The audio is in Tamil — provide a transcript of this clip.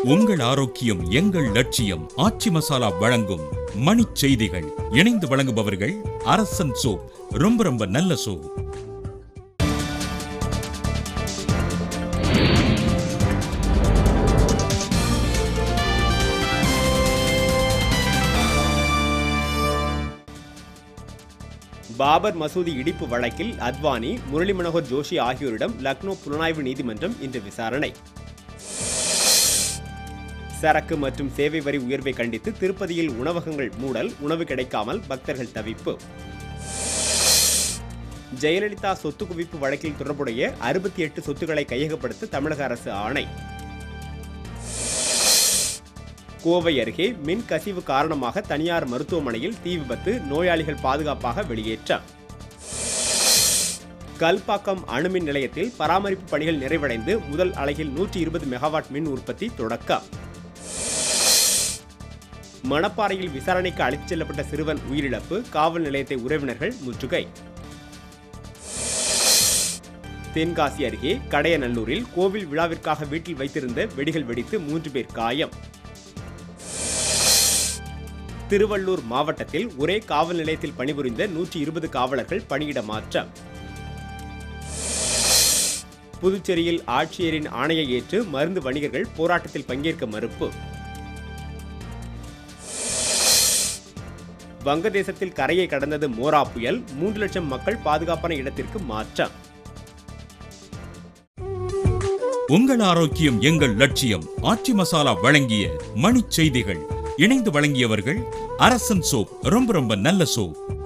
உங்கள் ஆரோக்கியம் எங்கள் லட்சியம் ஆச்சி மசாலா வழங்கும் மணிச் செய்திகள் இணைந்து வழங்குபவர்கள் அரசன் சோப் ரொம்ப ரொம்ப நல்ல சோப் பாபர் மசூதி இடிப்பு வழக்கில் அத்வானி முரளி மனோகர் ஜோஷி ஆகியோரிடம் லக்னோ புலனாய்வு நீதிமன்றம் இன்று விசாரணை சரக்கு மற்றும் சேவை வரி உயர்வை கண்டித்து திருப்பதியில் உணவகங்கள் மூடல் உணவு கிடைக்காமல் பக்தர்கள் தவிப்பு ஜெயலலிதா சொத்து குவிப்பு வழக்கில் தொடர்புடைய அறுபத்தி எட்டு சொத்துக்களை கையகப்படுத்த தமிழக அரசு ஆணை கோவை அருகே மின் கசிவு காரணமாக தனியார் மருத்துவமனையில் தீ விபத்து நோயாளிகள் பாதுகாப்பாக வெளியேற்றம் கல்பாக்கம் அணுமின் நிலையத்தில் பராமரிப்பு பணிகள் நிறைவடைந்து முதல் அலகில் நூற்றி இருபது மெகாவாட் மின் உற்பத்தி தொடக்கம் மணப்பாறையில் விசாரணைக்கு அழைத்துச் செல்லப்பட்ட சிறுவன் உயிரிழப்பு காவல் நிலையத்தை உறவினர்கள் முற்றுகை தென்காசி அருகே கடையநல்லூரில் கோவில் விழாவிற்காக வீட்டில் வைத்திருந்த வெடிகள் வெடித்து மூன்று பேர் காயம் திருவள்ளூர் மாவட்டத்தில் ஒரே காவல் நிலையத்தில் பணிபுரிந்த நூற்றி இருபது காவலர்கள் பணியிட மாற்றம் புதுச்சேரியில் ஆட்சியரின் ஆணையை ஏற்று மருந்து வணிகர்கள் போராட்டத்தில் பங்கேற்க மறுப்பு வங்கதேசத்தில் கரையை கடந்தது மோரா புயல் மூன்று லட்சம் மக்கள் பாதுகாப்பான இடத்திற்கு மாற்றம் உங்கள் ஆரோக்கியம் எங்கள் லட்சியம் ஆச்சி மசாலா வழங்கிய மணிச் செய்திகள் இணைந்து வழங்கியவர்கள் அரசன் சோப் ரொம்ப ரொம்ப நல்ல சோப்